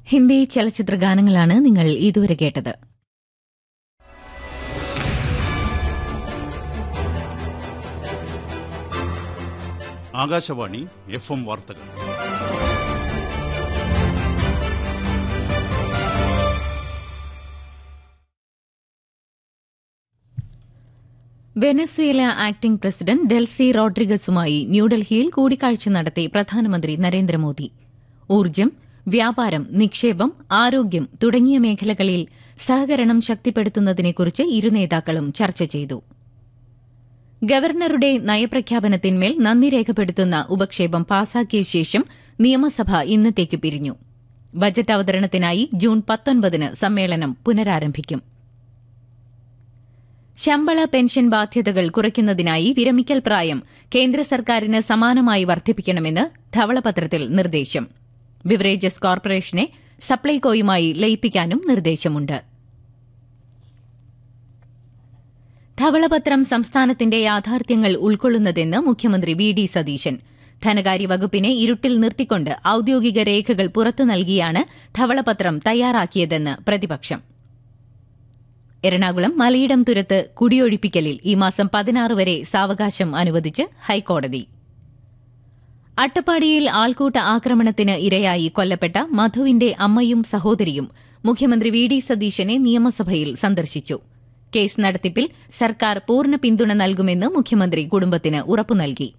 ഹിന്ദി ചലച്ചിത്ര ഗാനങ്ങളാണ് നിങ്ങൾ ഇതുവരെ കേട്ടത് ആകാശവാണി എഫ് എം വാർത്തകൾ വെനസ്വേല ആക്ടിംഗ് പ്രസിഡന്റ് ഡെൽസി റോഡ്രിഗസുമായി ന്യൂഡൽഹിയിൽ കൂടിക്കാഴ്ച നടത്തി പ്രധാനമന്ത്രി നരേന്ദ്രമോദി ഊർജ്ജം വ്യാപാരം നിക്ഷേപം ആരോഗ്യം തുടങ്ങിയ മേഖലകളിൽ സഹകരണം ശക്തിപ്പെടുത്തുന്നതിനെക്കുറിച്ച് ഇരു നേതാക്കളും ചർച്ച ചെയ്തു ഗവർണറുടെ നയപ്രഖ്യാപനത്തിന്മേൽ നന്ദി രേഖപ്പെടുത്തുന്ന ഉപക്ഷേപം പാസാക്കിയ ശേഷം നിയമസഭ ഇന്നത്തേക്ക് പിരിഞ്ഞു ബജറ്റ് അവതരണത്തിനായി ജൂൺ പത്തൊൻപതിന് സമ്മേളനം പുനരാരംഭിക്കും ശമ്പള പെൻഷൻ ബാധ്യതകൾ കുറയ്ക്കുന്നതിനായി വിരമിക്കൽ പ്രായം കേന്ദ്ര സർക്കാരിന് സമാനമായി വർദ്ധിപ്പിക്കണമെന്ന് ധവളപത്രത്തിൽ നിർദ്ദേശം ബിവറേജസ് കോർപ്പറേഷനെ സപ്ലൈകോയുമായി ലയിപ്പിക്കാനും നിർദ്ദേശമുണ്ട് ധവളപത്രം സംസ്ഥാനത്തിന്റെ യാഥാർത്ഥ്യങ്ങൾ ഉൾക്കൊള്ളുന്നതെന്ന് മുഖ്യമന്ത്രി വി ഡി സതീശൻ ധനകാര്യ വകുപ്പിനെ ഇരുട്ടിൽ നിർത്തിക്കൊണ്ട് ഔദ്യോഗിക രേഖകൾ പുറത്തു നൽകിയാണ് ധവളപത്രം തയ്യാറാക്കിയതെന്ന് പ്രതിപക്ഷം എറണാകുളം മലയിടം തുരത്ത് കുടിയൊഴിപ്പിക്കലിൽ ഈ മാസം പതിനാറ് വരെ സാവകാശം അനുവദിച്ച് ഹൈക്കോടതി അട്ടപ്പാടിയിൽ ആൾക്കൂട്ട ആക്രമണത്തിന് ഇരയായി കൊല്ലപ്പെട്ട മധുവിന്റെ അമ്മയും സഹോദരിയും മുഖ്യമന്ത്രി വി ഡി സതീശനെ നിയമസഭയിൽ സന്ദർശിച്ചു കേസ് നടത്തിപ്പിൽ സർക്കാർ പൂർണ്ണ പിന്തുണ നൽകുമെന്ന് മുഖ്യമന്ത്രി കുടുംബത്തിന് ഉറപ്പു നൽകി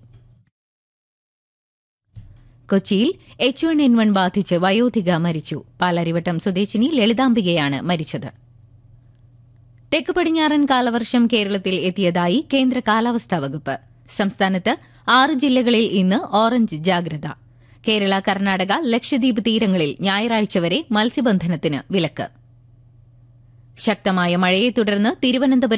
കൊച്ചിയിൽ എച്ച് വൺ എൻ വൺ ബാധിച്ച് വയോധിക മരിച്ചു പാലാരിവട്ടം സ്വദേശിനി ലളിതാംബികയാണ് മരിച്ചത് തെക്ക് പടിഞ്ഞാറൻ കാലവർഷം കേരളത്തിൽ എത്തിയതായി കേന്ദ്ര കാലാവസ്ഥാ വകുപ്പ് സംസ്ഥാനത്ത് ആറ് ജില്ലകളിൽ ഇന്ന് ഓറഞ്ച് ജാഗ്രത കേരള കർണാടക ലക്ഷദ്വീപ് തീരങ്ങളിൽ ഞായറാഴ്ച വരെ മത്സ്യബന്ധനത്തിന് വിലക്ക് ശക്തമായ മഴയെ തുടർന്ന് തിരുവനന്തപുരം